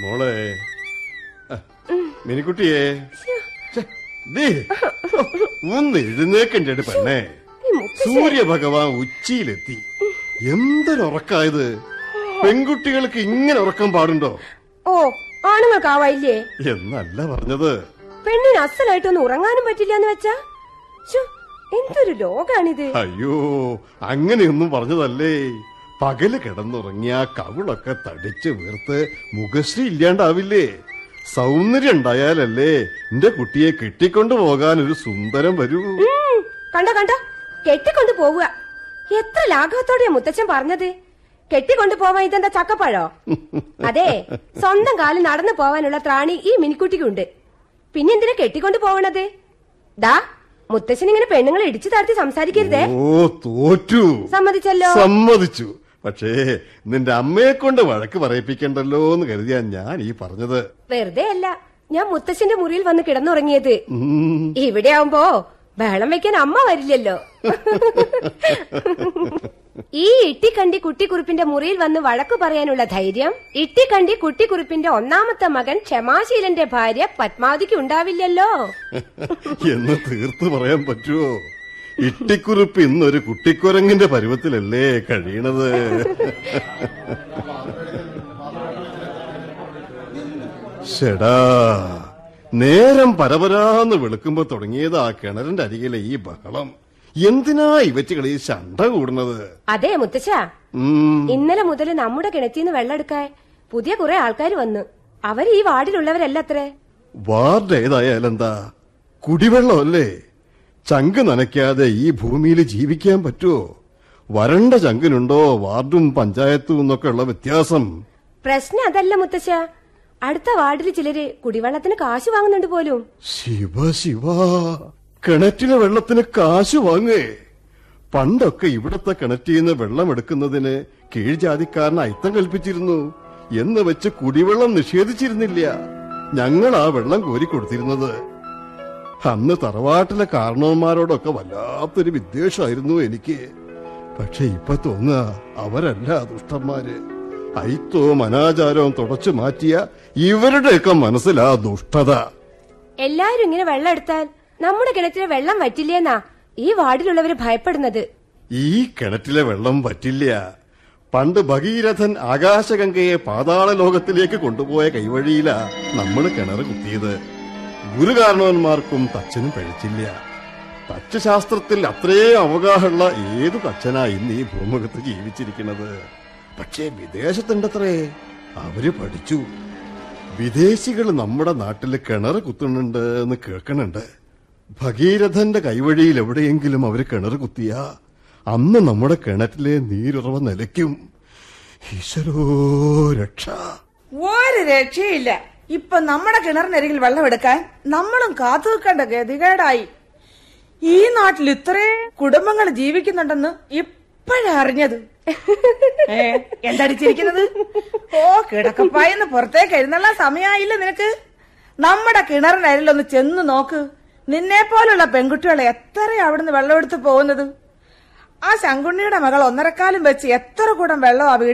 മോളെ ആ, മിനിക്കുട്ടിയെ ഛെ, ദേ, ഒന്ന് എഴുന്നേക്കണ്ടേട് പെണ്ണേ ഈ മുത്തശ്ശി സൂര്യഭഗവാൻ ഉച്ചിയിലെത്തി എന്തൊരുറക്കായത് പെൺകുട്ടികൾക്ക് ഇങ്ങനെ ഉറക്കം പാടുണ്ടോ ഓ ആണുങ്ങൾക്കാവായില്ലേ എന്നല്ല പറഞ്ഞത് പെണ്ണിന് അസലായിട്ടൊന്നും ഉറങ്ങാനും പറ്റില്ല എന്ന് വെച്ചാ ശ്ശോ, എന്തൊരു ലോകാണിത് അയ്യോ അങ്ങനെയൊന്നും പറഞ്ഞതല്ലേ പകല് കിടന്നുറങ്ങിയ കവിളൊക്കെ തടിച്ച് വീർത്ത് മുഖശ്രീ ഇല്ലാണ്ടാവില്ലേ സൗന്ദര്യം ഉണ്ടായാലല്ലേ എന്റെ കുട്ടിയെ കെട്ടിക്കൊണ്ടു പോകാൻ ഒരു സുന്ദരം വരൂ ഉം, കണ്ടോ കണ്ടോ കെട്ടിക്കൊണ്ടു പോവുക എത്ര ലാഘവത്തോടെയാ മുത്തച്ഛൻ പറഞ്ഞത് കെട്ടിക്കൊണ്ടു പോവാൻ ഇതെന്താ ചക്കപ്പഴോ അതെ സ്വന്തം കാലിൽ നടന്നു പോവാനുള്ള ത്രാണി ഈ മിനിക്കുട്ടിക്കുണ്ട് പിന്നെ എന്തിനാ കെട്ടിക്കൊണ്ടു പോവണത് ദാ മുത്തച്ഛൻ ഇങ്ങനെ പെണ്ണുങ്ങളെ ഇടിച്ചു താഴ്ത്തി സംസാരിക്കരുതേ ഓ തോറ്റു സമ്മതിച്ചല്ലോ സമ്മതിച്ചു പക്ഷേ നിന്റെ അമ്മയെ കൊണ്ട് വഴക്ക് പറയിപ്പിക്കണ്ടല്ലോ എന്ന് കരുതിയാ ഞാൻ ഈ പറഞ്ഞത് വെറുതെ അല്ല ഞാൻ മുത്തച്ഛന്റെ മുറിയിൽ വന്ന് കിടന്നുറങ്ങിയത് ഉം, ഇവിടെ ആവുമ്പോ ബഹളം വെക്കാൻ അമ്മ വരില്ലല്ലോ ഈ ഇട്ടിക്കണ്ടി കുട്ടിക്കുറിപ്പിന്റെ മുറിയിൽ വന്ന് വഴക്കു പറയാനുള്ള ധൈര്യം ഇട്ടിക്കണ്ടി കുട്ടിക്കുറിപ്പിന്റെ ഒന്നാമത്തെ മകൻ ക്ഷമാശീലന്റെ ഭാര്യ പത്മാവതിക്ക് ഉണ്ടാവില്ലല്ലോ എന്ന് തീർത്ത് പറയാൻ പറ്റുമോ ഇട്ടിക്കുറിപ്പ് ഇന്നൊരു കുട്ടിക്കുരങ്ങിന്റെ പരുവത്തിലല്ലേ കഴിയണത് ഷെടാ നേരം പരപരാന്ന് വെളുക്കുമ്പോ തുടങ്ങിയതാ കിണറിന്റെ അരികിലെ ഈ ബഹളം എന്തിനാ ഇവറ്റുകൾ ഈ ശണ്ട കൂടുന്നത് അതെ മുത്തശ്ശ ഉം, ഇന്നലെ മുതൽ നമ്മുടെ കിണറ്റിന്ന് വെള്ളം എടുക്കാൻ പുതിയ കുറെ ആൾക്കാർ വന്നു അവർ ഈ വാർഡിലുള്ളവരല്ല അത്രേ വാർഡ് ഏതായാലെന്താ കുടിവെള്ളമല്ലേ ചങ്ക് നനയ്ക്കാതെ ഈ ഭൂമിയിൽ ജീവിക്കാൻ പറ്റുമോ വരണ്ട ചങ്കിനുണ്ടോ വാർഡും പഞ്ചായത്തും എന്നൊക്കെ ഉള്ള വ്യത്യാസം പ്രശ്നം അതല്ല മുത്തശ്ശ അടുത്ത വാർഡിൽ ചിലര് കുടിവെള്ളത്തിന് കാശ് വാങ്ങുന്നുണ്ട് പോലും ശിവ ശിവ കിണറ്റിലെ വെള്ളത്തിന് കാശ് വാങ്ങേ പണ്ടൊക്കെ ഇവിടത്തെ കിണറ്റിൽ നിന്ന് വെള്ളം എടുക്കുന്നതിന് കീഴ്ജാതിക്കാരൻ അയിത്തം കൽപ്പിച്ചിരുന്നു എന്ന് വെച്ച് കുടിവെള്ളം നിഷേധിച്ചിരുന്നില്ല ഞങ്ങൾ ആ വെള്ളം കോരിക്കൊടുത്തിരുന്നത് അന്ന് തറവാട്ടിലെ കാരണവന്മാരോടൊക്കെ വല്ലാത്തൊരു വിദ്വേഷമായിരുന്നു എനിക്ക് പക്ഷെ ഇപ്പൊ തോന്നുക അവരല്ല ദുഷ്ടന്മാര് അയിത്തവും അനാചാരവും തുടച്ചു മാറ്റിയ ഇവരുടെയൊക്കെ മനസ്സിലാ ദുഷ്ടത എല്ലാരും ഇങ്ങനെ വെള്ളം എടുത്താൽ നമ്മുടെ കിണറ്റിലെ വെള്ളം വറ്റില്ലേന്നാ ഈ വാർഡിലുള്ളവര് ഭയപ്പെടുന്നത് ഈ കിണറ്റിലെ വെള്ളം പറ്റില്ല പണ്ട് ഭഗീരഥൻ ആകാശഗംഗയെ പാതാള ലോകത്തിലേക്ക് കൊണ്ടുപോയ കൈവഴിയിലാ നമ്മൾ കിണർ കുത്തിയത് ഗുരുകാരണവന്മാർക്കും തച്ചനും പഴിച്ചില്ല തച്ചുശാസ്ത്രത്തിൽ അത്രയും അവഗാഹമുള്ള ഏത് തച്ചനാ ഇന്ന് ഈ ഭൂമുഖത്ത് ജീവിച്ചിരിക്കുന്നത് പക്ഷേ വിദേശത്തുണ്ടത്രേ അവര് പഠിച്ചു വിദേശികൾ നമ്മുടെ നാട്ടിൽ കിണർ കുത്തുന്നുണ്ട് എന്ന് കേൾക്കണുണ്ട് ഭഗീരഥന്റെ കൈവഴിയിൽ എവിടെയെങ്കിലും അവര് കിണർ കുത്തിയാ അന്ന് നമ്മുടെ കിണറ്റിലെ നീരുറവ നിലയ്ക്കും ഈശ്വരോ രക്ഷ ഒരു രക്ഷയില്ല ഇപ്പൊ നമ്മുടെ കിണറിനരികിൽ വെള്ളമെടുക്കാൻ നമ്മളും കാത്തു നിൽക്കേണ്ട ഗതികേടായി ഈ നാട്ടിൽ ഇത്രയും കുടുംബങ്ങൾ ജീവിക്കുന്നുണ്ടെന്ന് ഇപ്പോഴാ അറിഞ്ഞത് ഏ എന്തടിച്ചിരിക്കുന്നത് ഓ കിടക്കപ്പായെന്ന് പുറത്തേക്ക് എഴുന്നള്ള സമയമായില്ല നിനക്ക് നമ്മുടെ കിണറിനരിലൊന്ന് ചെന്ന് നോക്ക് നിന്നെ പോലുള്ള പെൺകുട്ടികളെ എത്ര അവിടുന്ന് വെള്ളമെടുത്ത് പോകുന്നത് ആ ശങ്കുണ്ണിയുടെ മകൾ ഒന്നരക്കാലം വെച്ച് എത്ര കൂടം വെള്ളം ആ വീട്ടിൽ